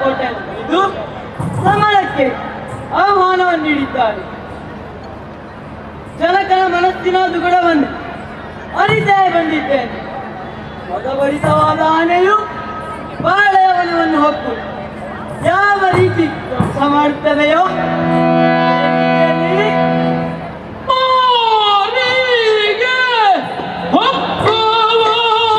ಕೋಟೆಯನ್ನು ಇದು ಸಮರಕ್ಕೆ ಆಹ್ವಾನವನ್ನು ನೀಡಿದ್ದಾರೆ ಜನಕನ ಮನಸ್ಸಿನ ದುಗುಡವನ್ನು ಅರಿತೇ ಬಂದಿದ್ದೇನೆ ಮೊದಬಡಿತವಾದ ಆನೆಯು ಬಾಳೆಯವನವನ್ನು ಹೊಕ್ಕು ಯಾವ ರೀತಿ ಧ್ವಂಸ ಮಾಡುತ್ತದೆಯೋ ಅದೇ ರೀತಿಯಲ್ಲಿ ಮಾರಿಗೆ ಹೊಕ್ಕುವ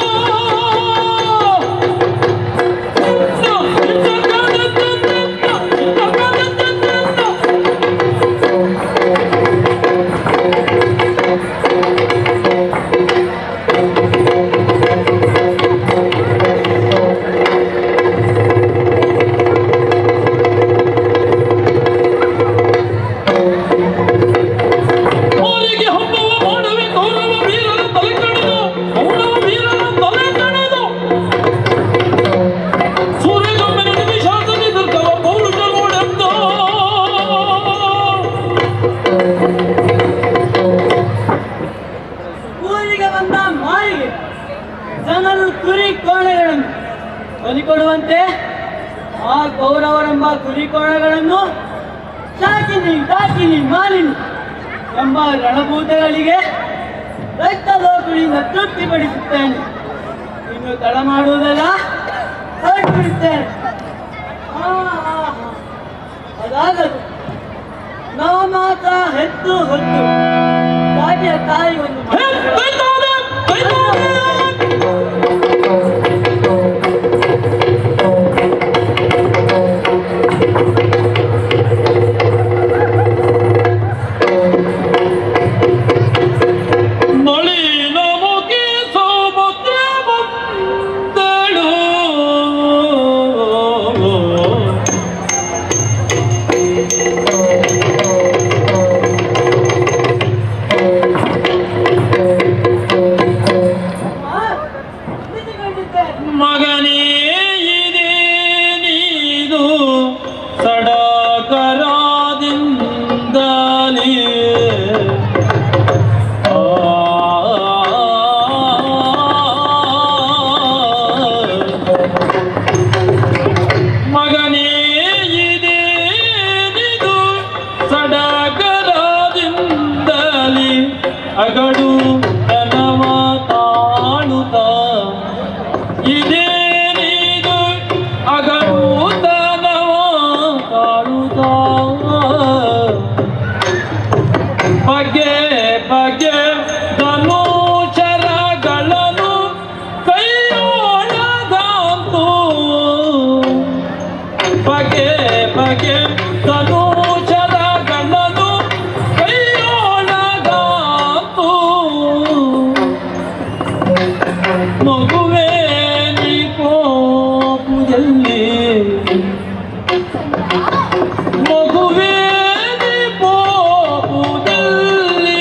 ಮಾರಿಗೆ ಹಬ್ಬವ ಮಾಡುವೆ ಕೌರವ ವೀರನ ತಲೆ ಕಳೆದು ಕೌರವ ವೀರನ ತಲೆ ಕಳೆದು ಸೂರ್ಯಗಂಬೆನ ನಿಮಿಷಾಸನೆ ದುರ್ಗವ ಪೌರುಷಗಳೆಂದ ಊರಿಗೆ ಬಂದ ಮಾರಿಗೆ ಜನರು ಕುರಿ ಕೋಣೆಗಳನ್ನು ಬಲಿಕೊಡುವಂತೆ ಆ ಕೌರವರೆಂಬ ಕುರಿ ಕೋಣೆಗಳನ್ನು ಶಾಕಿನಿ ಡಾಕಿನಿ ಮಾಲಿನಿ ಎಂಬ ರಣಭೂತಗಳಿಗೆ ರಕ್ತದೋಕುಳಿಂದ ತೃಪ್ತಿಪಡಿಸುತ್ತೇನೆ ಇನ್ನು ತಡ ಮಾಡುವುದಲ್ಲ ಹೊರಟು ಬಿಡುತ್ತೇನೆ ಆ, ಆ, ಆ. ಅದಾಗದು ನಾವು ಮಾತ್ರ ಹೆತ್ತು ಹೊತ್ತು ತಾಯಿಯ ತಾಯಿ ಒಂದು ಹೇ, ಕೈತಾದೆ, ಕೈತಾದೆ. ನಳಿನ ಮುಖಿ ಸೌಭದ್ಯ ಬಂದಳು ಆ, ನಿಂತುಕೊಂಡಿದ್ದೇನೆ. ಮಗನೇ ಇದೆ ನೀದು ಸಡಕರಾದಿಂದಲೇ ಆ ಮಗನೇ ಇದೆ ನಿದು ಸಡಗರದಿಂದಲೇ ಅಗಡು ತನವ ತಾಳುತ್ತ ಇದೇ ನೀದು ಅಗಡು ತನವ ತಾಳುತ್ತ ಬಗೆ ಬಗೆ ಧನುಚರಗಳನ್ನು ಕೈಯೊಳಗಂತು ಬಗೆ ಬಗೆ ಧನುಚರಗಳನ್ನು ಕೈಯೊಳಗಂತು ಮಗುವೇ ನೀ ಕೋಪುದಲ್ಲಿ ಮಗುವೇ ನೀ ಕೋಪುದಲ್ಲಿ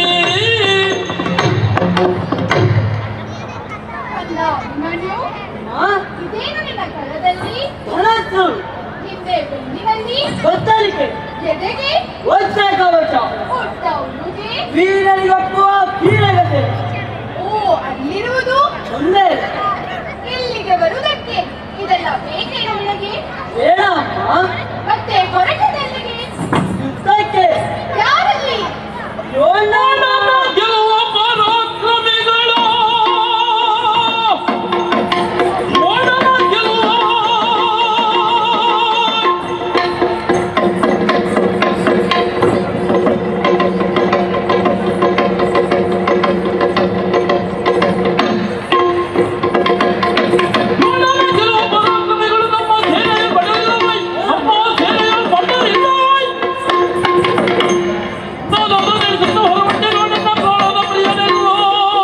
ಅಲ್ಲ ಅಭಿಮನ್ಯು ಆ, ಇದೇನು ನಿನ್ನ ಕರದಲ್ಲಿ ಧನಸ್ಸು ಹಿಂದೆ ಬೆನ್ನಿನಲ್ಲಿ ಗೊತ್ತಲಿಕೆ ಎದೆಗೆ ವಜ್ರ ಕವಚ ಕೊಟ್ಟ ಉಡುಗೆ ವೀರನಿಗೊಪ್ಪುವ ವೀರಗತೆ ಓ ಅಲ್ಲಿರುವುದು ಒಂದೇ ಇಲ್ಲಿಗೆ ಬರುವುದಕ್ಕೆ ಇದೆಲ್ಲ ಬೇಕೇನು ನಿನಗೆ ಬೇಡ ಅಮ್ಮ ಮತ್ತೆ ಹೊರಟದಲ್ಲಿಗೆ ಯುದ್ಧಕ್ಕೆ ಯಾರಲ್ಲಿ ಯೋನಾನ ಗೆಲುವ ಪರಾಕ್ರಮಿಗಳು ಓಡನ ಗೆಲುವ ಓಡನ ಗೆಲುವ ಪರಾಕ್ರಮಿಗಳು ನಮ್ಮ ಸೇನೆಯ ಬಡಲಿಲ್ಲವೈ ನಮ್ಮ ಸೇನೆಯ ಬಡಲಿಲ್ಲವೈ ನಾನು ಅದನ್ನು ನಡೆಸುತ್ತ ಹೊರಬಂದೆ ನೋಡನ್ನ ಪ್ರಾಣದ ಪ್ರಿಯನೆಲ್ಲೋ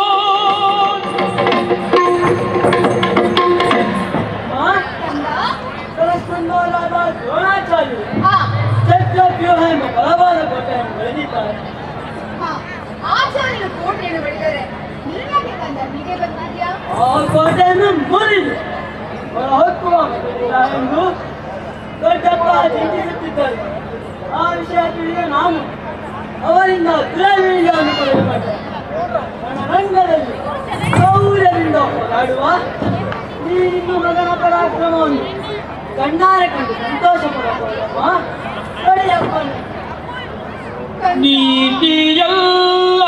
ಆ, ಕಂದ ಸರಸ್ವನ್ನವರಾದ ದ್ರೋಣಾಚಾರ್ಯರು ಹಾ ಚಕ್ರವ್ಯೂಹ ಎಂಬ ಬಲವಾದ ಕೋಟೆಯನ್ನು ಬೆಳೆದಿದ್ದಾರೆ ಹಾ ಆಚಾರ್ಯರು ಕೋಟೆಯನ್ನು ಬೆಳೆದರೆ ನೀನಾಗೆ ಕಂದ ಹೀಗೆ ಬಂದಿದ್ಯಾ ಆ ಕೋಟೆಯನ್ನು ಮುರಿದು ಹೊರ ಹೊಕ್ಕುವ ಮೊದಲಿಲ್ಲ ಎಂದು ದೊಡ್ಡಪ್ಪ ಚಿಂತಿಸುತ್ತಿದ್ದರು ಆ ವಿಷಯ ತಿಳಿದ ನಾನು ಅವರಿಂದ ದುರವೀರ್ಯವನ್ನು ಪಡೆದುಕೊಂಡೆ ರಣರಂಗದಲ್ಲಿ ಶೌರ್ಯದಿಂದ ಹೋರಾಡುವ ನೀನಿನ್ನು ಮಗನ ಪರಾಕ್ರಮವನ್ನು ಕಣ್ಣಾರೆ ಕಂಡು ಸಂತೋಷ ಪಡಬಹುದಮ್ಮ ನಡೆಯಪ್ಪನು ನೀತಿಯಲ್ಲ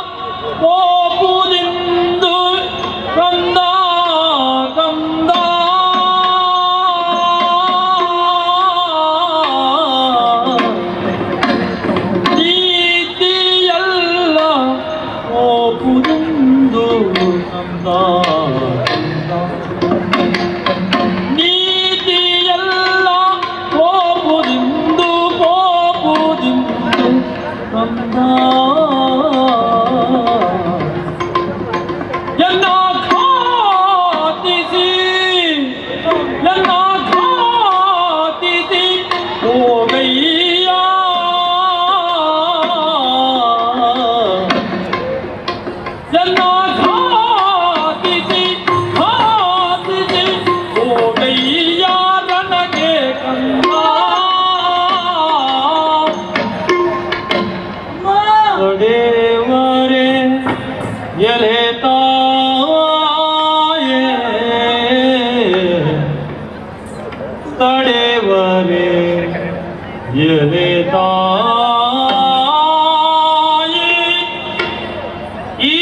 ಕೋಪುದಿಂದು ಕಂದ ಕಂದ ನೀತಿಯಲ್ಲ ಕೋಪುದಿಂದು ಕಂದ ನೀತಿಯಲ್ಲ ಕೋಪುದಿಂದು ಕೋಪುದಿಂದು ಕಂದ ಎಲ್ಲ ಖಾತಿಸಿ ಎಲ್ಲ ಖಾತಿಸಿ ಹೋಗಯ್ಯ ಎಲ್ಲ ಖಾತಿಸಿ ಖಾತಿಸಿ ಹೋಗಯ್ಯ ನನಗೆ ಕಂದ ಅಮ್ಮ ಒಡೆವರೆ ಎಲೆ ತಾಯೇ ತಡೆವರೆ ಎಲೆ ತಾಯೇ ಈ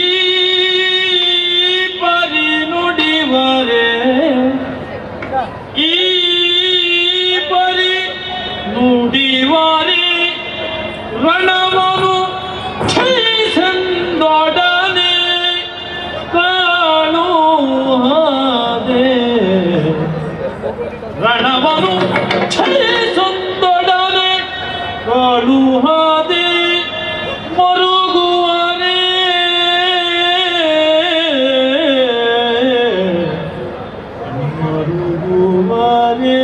ಪರಿ ನುಡಿವರೆ ಈ ಪರಿ ನುಡಿವರೆ ರಣವನು ಛೈಸಂದೊಡನೆ ಕಾಣುವುದೇ ರಣವನು ಛೈಸಂದೊಡನೆ ಕಾಣುವುದೇ ಮರುಗುವನೇ ಮರುಗುವನೇ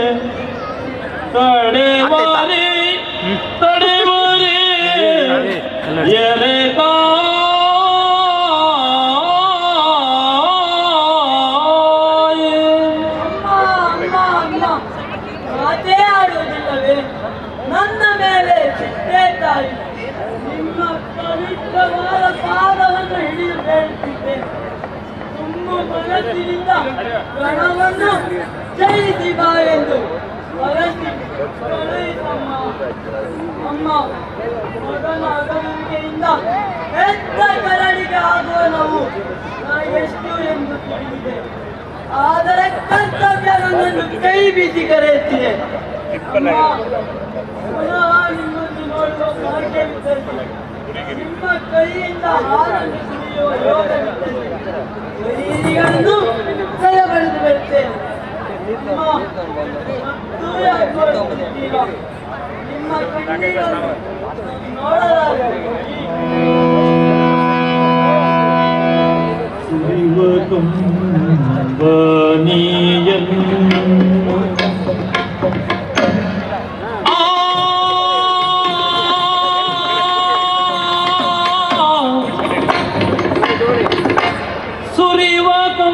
ತಡೆವರೆ ತಡೆವರೆ ಎಲೆ ತಾಯೇ ಅಮ್ಮ ಅಮ್ಮ ಅಮ್ಮ ಮಾತೇ ಆಡುವುದಿಲ್ಲವೇ ನನ್ನ ಮೇಲೆ ಚಿಟ್ಟೆ ತಾಯಿ ನಿಮ್ಮ ಪವಿತ್ರವಾದ ಪಾದವನ್ನು ಹಿಡಿದು ಬೇಡುತ್ತಿದ್ದೆ ತುಂಬ ಮನಸ್ಸಿನಿಂದ ಗಣವನ್ನು ಜಯಿಸಿ ಬಾ ಎಂದು ಮನಸ್ಸಿ ಕಳುಹಿಸಮ್ಮ ಅಮ್ಮ ಮಗನ ಅಗಲಿಕೆಯಿಂದ ಹೆತ್ತ ಕರಡಿಗೆ ಆಗುವ ನೋವು ನಾ ಎಷ್ಟು ಎಂದು ತಿಳಿದಿದೆ ಆದರೆ ಕರ್ತವ್ಯ ನನ್ನನ್ನು ಕೈ ಬೀಸಿ ಕರೆಯುತ್ತಿದೆ ಅಮ್ಮ, ಪುನಃ ನಿಮ್ಮನ್ನು ನೋಡುವ ಭಾಗ್ಯವಿದ್ದಲ್ಲಿ ನಿಮ್ಮ ಕೈಯಿಂದ ಹಾಲನ್ನು ಕುಡಿಯುವ ಯೋಗವಿದ್ದಲ್ಲಿ ವೈರಿಗಳನ್ನು ಜಯ ಬರೆದು ಬರುತ್ತೇನೆ ನಿಮ್ಮ ಮತ್ತು ಯಾಕೆ ನೋಡುತ್ತಿದ್ದೀರಾ? ನಿಮ್ಮ ಕಣ್ಣೀರನ್ನು ನೋಡಲಾಗದು ಸುರಿವ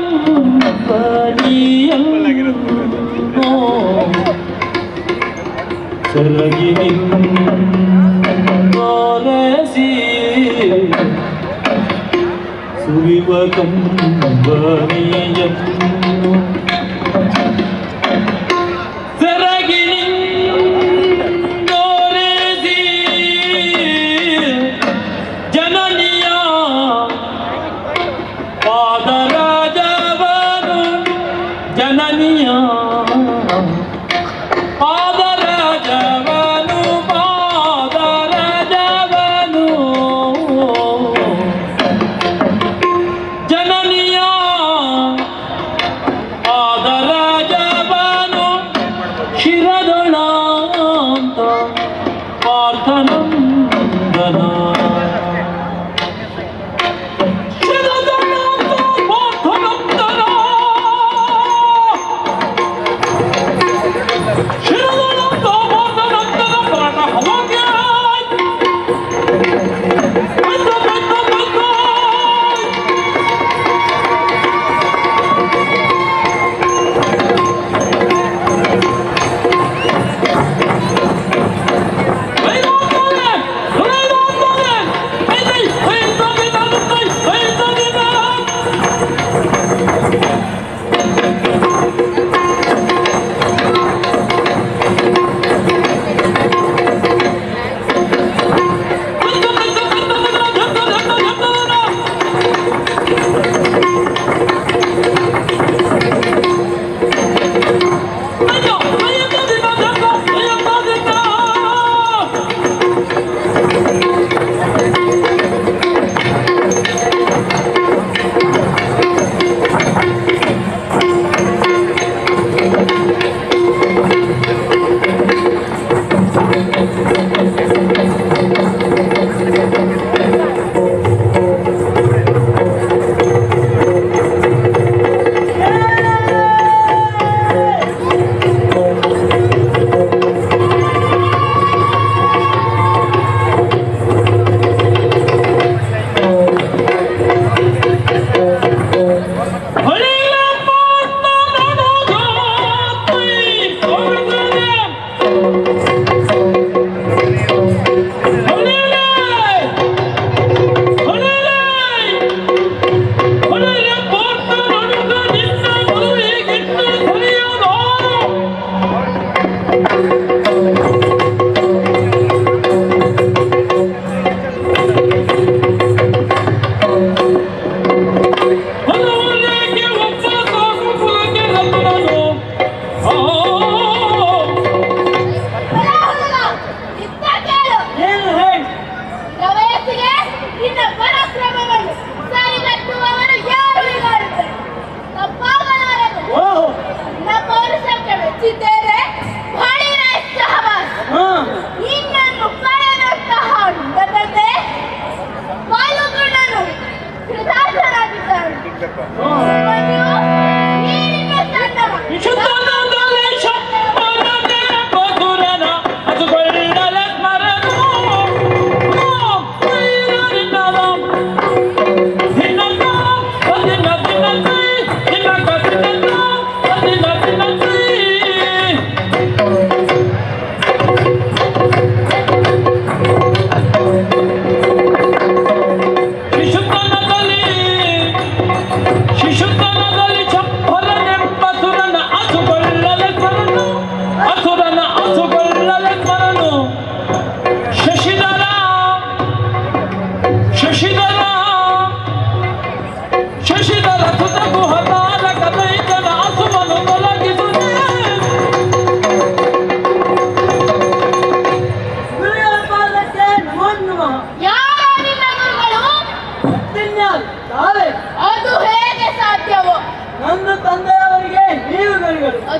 ಕಂಪನಿಯನ್ನು ಸರಗಿ ನಿನ್ನೋಲಸಿ ಸುರಿವ ಕಂಬನಿಯನ್ನು ಸರಗಿ ನಿನ್ನೋಲಸಿ ಜನನಿಯ ಪಾದರಾಜವನು ಜನನಿಯ ಪಾದರಾಜವನು ಪಾದರಾಜವನು ಜನನಿಯ ಪಾದರಾಜವನು ಶಿರದೊಳಾಂತ ಪಾರ್ಥನಂದನ ಆ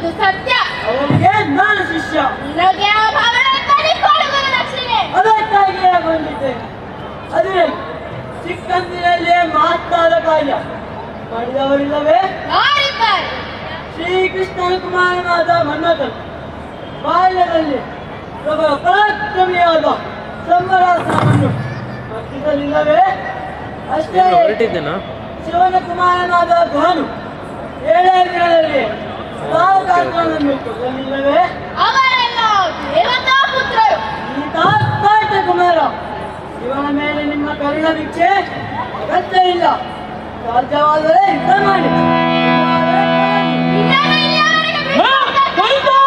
ಅದು ಸತ್ಯ ಅವನಿಗೆ ನಾನು ಶಿಷ್ಯ ನಿನಗೆ ಆ ಭಾವನೆ ಕೊಡುಗರ ದಕ್ಷಿಣೆ ಅದಕ್ಕಾಗಿಯೇ ಬಂದಿದ್ದೇನೆ ಅದೇ ಚಿಕ್ಕಂದಿನಲ್ಲೇ ಮಹತ್ತಾದ ಕಾರ್ಯ ಮಾಡಿದವರಿಲ್ಲವೇ ಯಾರಿದ್ದಾರೆ ಶ್ರೀಕೃಷ್ಣನ ಕುಮಾರನಾದ ಮನ್ಮಥನು ಬಾಲ್ಯದಲ್ಲಿ ಪ್ರಬಲ ಪರಾಕ್ರಮಿಯಾದ ಸಂಬರಾಸನವನ್ನು ಮರ್ತಿಸಲಿಲ್ಲವೇ ಅಷ್ಟೇ ಹೊರಟಿದ್ದೇನಾ ಶಿವನ ಕುಮಾರನಾದ ಗುಹನು ಏಳೇ ದಿನದಲ್ಲಿ ಸಾವಕಾಶನನ್ನು ಕೊಲ್ಲಲಿಲ್ಲವೇ ಅವರೆಲ್ಲ ದೇವತಾ ಪುತ್ರರು ಕಾಟ ಕುಮಾರ ಇವನ ಮೇಲೆ ನಿಮ್ಮ ಕರುಣ ಭಿಕ್ಷೆ ಅಗತ್ಯ ಇಲ್ಲ ಸಾಧ್ಯವಾದರೆ ಯುದ್ಧ ಮಾಡಿ ಇನ್ನೇನು ಇಲ್ಲಿಯವರೆಗೆ ಬಿಟ್ಟು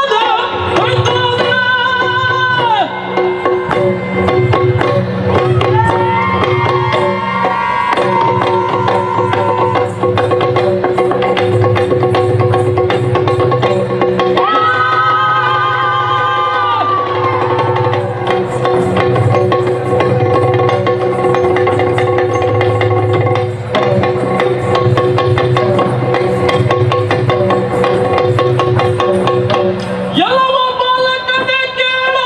ಎಲ್ಲವ ಬಾಲಕನೇ ಕೇಳು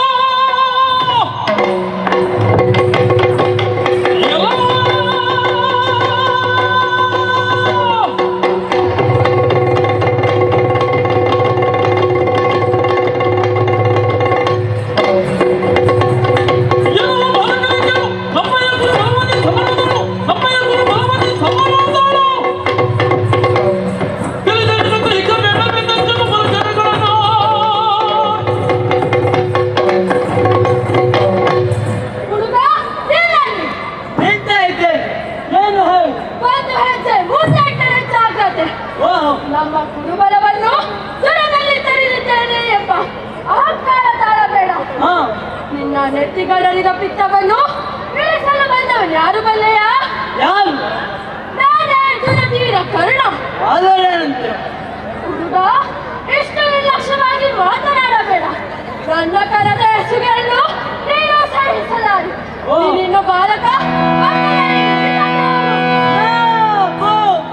ಎಲ್ಲವ ಎಲ್ಲವ ಬಾಲಕನೇ ಕೇಳು ನಮ್ಮಯ್ಯ ಗುರು ಬಲವಂತಿ ಸಮರದಳು ನಮ್ಮಯ್ಯ ಗುರು ಬಲವಂತಿ ಸಮರದಳು ತಿಳಿದರಿನಂತ ಈಗ ಬೇಡ ಬಿದ್ದಂತೆಲ್ಲ ಬಲಗರಗಳನ್ನು ಹುಡುಗ ನಿಲ್ಲಲ್ಲಿ ನಿಂತ ಇದ್ದೇನೆ ಏನು ಹೇಳು ಒಂದು ಹೆಜ್ಜೆ ಮುಂದೆ ಇಟ್ಟರೆ ಜಾಗ್ರತೆ ಓಹೋ ನಮ್ಮ ಕುರುಬಲವನ್ನು ಸುರದಲ್ಲಿ ತರಿಲಿದ್ದೇನೆ ಎಂಬ ಅಹಂಕಾರ ತಾಳಬೇಡ ಹಾ ನಿನ್ನ ನೆತ್ತಿಗಡಲಿದ ಪಿತ್ತವನ್ನು ಇಳಿಸಲು ಬಂದವನು ಯಾರು ಬಲ್ಲೆಯ ಯಾರು ನಾನೇ ದುರತೀರ ಕರುಣ ಆದರೇನಂತೆ ಹುಡುಗ ಇಷ್ಟು ನಿರ್ಲಕ್ಷ್ಯವಾಗಿ ಮಾತನಾಡಬೇಡ ನನ್ನ ಕರದ ಹೆಸರುಗಳನ್ನು ನೀನು ಸಹಿಸಲಾರಿ ಓ. ನೀನಿನ್ನು ಬಾಲಕ ಮಕ್ಕಳಲ್ಲಿ ಬಿಟ್ಟವರು.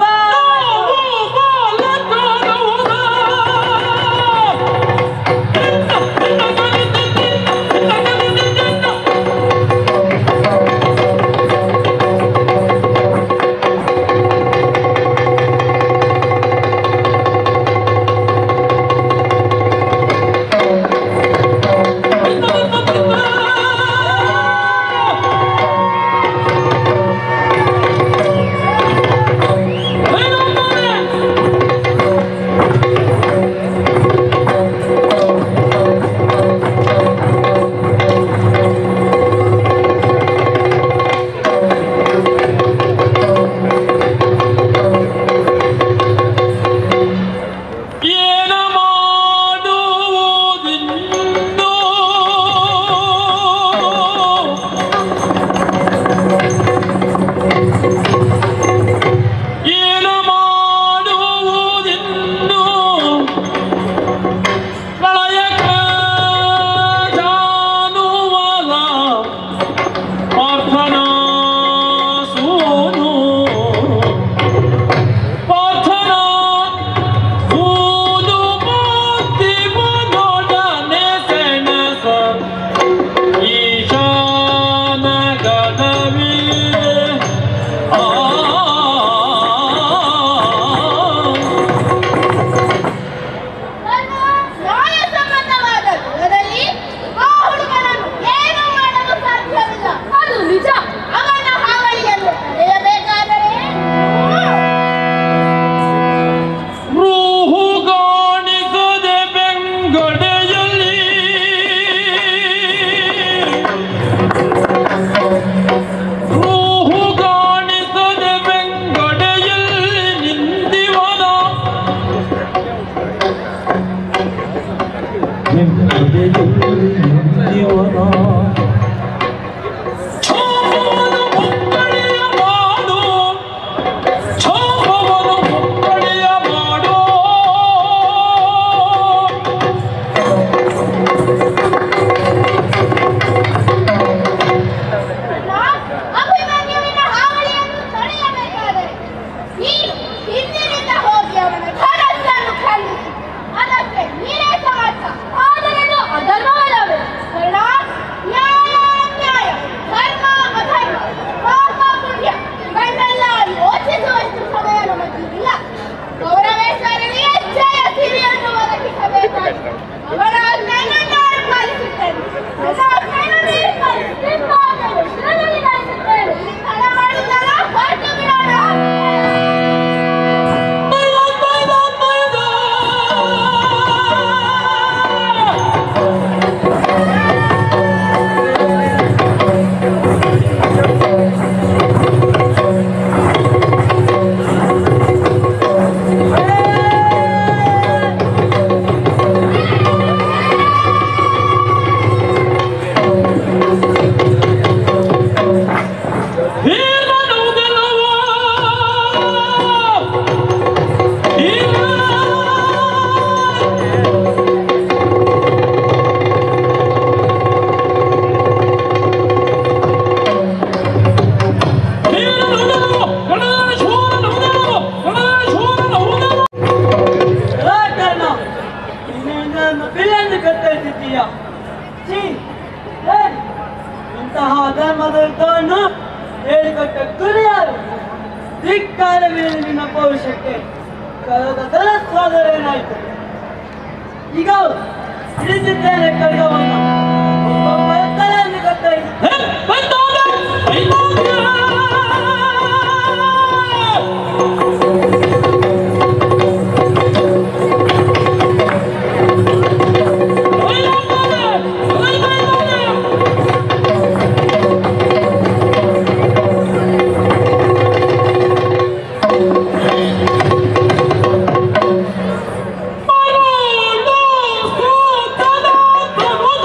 ಏನ ಮಾಡುವುದಿನ್ನು ಏನ ಮಾಡುವುದಿನ್ನು ಪ್ರಳಯಕ ಜಾನುವಲ ಪ್ರಾರ್ಥನಾ ಸೂನು ಪ್ರಾರ್ಥನಾ ಸೂನು ಮುಕ್ತಿ ಮನೋಡನೆ ಸೆಣಸ ಈಶಾನ ಗಣವಿದೆ ಆ ನನ್ನ ನ್ಯಾಯಸಮ್ಮತವಾದ ದೂರದಲ್ಲಿ ಆ ಹುಡುಗನನ್ನು ಏನೂ ಮಾಡಲು ಸಾಧ್ಯವಿಲ್ಲ ಅದು ನಿಜ ಅವನ ಹಾವಳಿಯನ್ನು ತಡೆಯಬೇಕಾದರೆ ರೂಹು ಗಾಣಿಸದೆ ಬೆಂಗಡೆಯಲ್ಲಿ ರೂಹು ಗಾಣಿಸದೆ ಬೆಂಗಡೆಯಲ್ಲಿ ನಿಂದಿವನ ಛೋಮವನು ಮುಕ್ಕಳಿಯ ಮಾಡು ಛೋಮವನು ಮುಕ್ಕಳಿಯ ಮಾಡು ಅಭಿಮನ್ಯುವಿನ ಹಾವಳಿಯನ್ನು ತಡೆಯಬೇಕಾದರೆ ನೀನು ಹಿಂದಿನಿಂದ ಹೋಗಿ ಅವನ ಧನಸ್ಸನ್ನು ಖಂಡಿಸಿ ಅದಕ್ಕೆ ನನ್ನನ್ನು ಬಿಲ್ಲನ್ನು ಕತ್ತರಿಸಿದ್ದೀಯ ಛೀ, ಏ, ಇಂತಹ ಅಧರ್ಮದ ಯುದ್ಧವನ್ನು ಹೇಳಿಕೊಟ್ಟ ಗುರು ಯಾರು ಧಿಕ್ಕಾರವಿಲ್ಲ ನಿನ್ನ ಪೌರುಷಕ್ಕೆ ಕಳೆದ ಸರಸ್ವಾದರೇನಾಯಿತು ಈಗ ಹಿಡಿದಿದ್ದೇನೆ ಖಡ್ಗವನ್ನು ಒಬ್ಬೊಬ್ಬ ತಲೆಯನ್ನು ಕತ್ತರಿಸಿ ಹೇ, ಬೈತಾನೆ, ಬೈತಾನೆ. ಬೈತಾನೆ, ಬೈತಾನೆ. ಮರುಳು ಕೂತನ ಪ್ರಭುಜ.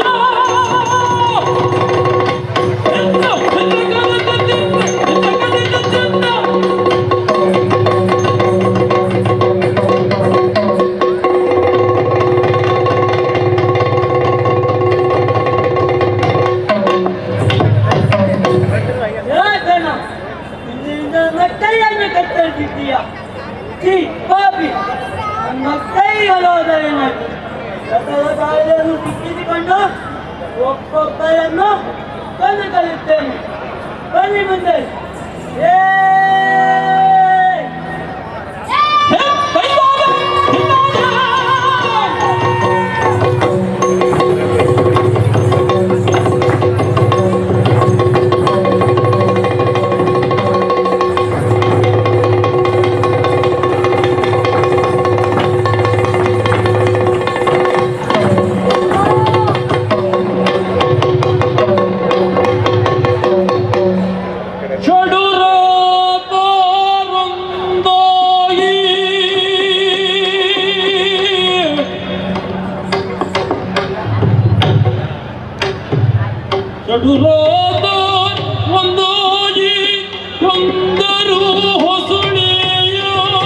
ಎಂತ ಬೆಳಗಾಗದಿಂದ, ಬೆಳಗಾಗದಿಂದ. ಯಾಕಣ್ಣ ಇಲ್ಲಿಂದ ನನ್ನ ಕೈಯನ್ನು ಕತ್ತರಿಸಿದ್ದೀಯ ಛೀ ಪಾಪಿ ನನ್ನ ಕೈ ಹಲೋದರೇನಾಯ್ತು ರಥದ ಗಾಳಿಯನ್ನು ಸಿಕ್ಕಿಸಿಕೊಂಡು ಒಬ್ಬೊಬ್ಬರನ್ನು ಕೊಂದು ಕಲಿಯುತ್ತೇನೆ ಬನ್ನಿ ಮುಂದೆ ಏ ಹೇ, ಬೈತಾನೆ, ಬೈತಾನೆ. ಷಡುರಾತಾರಂದಾಯಿ ಷಡುರಾತ ಒಂದಾಯಿ ಒಂದರು ಹೊಸುಳೆಯ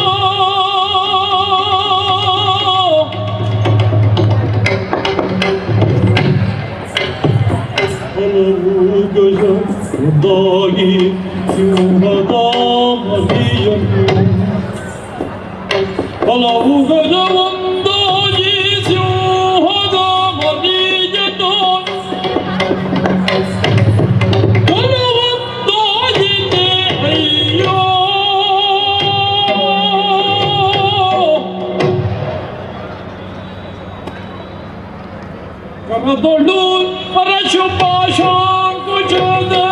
ಹಲವು ಗಜ ಹೃದಯಿ ಸಿಂಹದ ಮದಿಯನ್ನು ಹಲವು ಗಜ ಒಂದಾಗಿ ಸಿಂಹದ ಮದಿಯನ್ನು ಕೊಲುವಂದಾಗಿದೆ ಅಯ್ಯೋ ಕರದೊಳು ಪರಶುಪಾಶಾಂಕುಶದ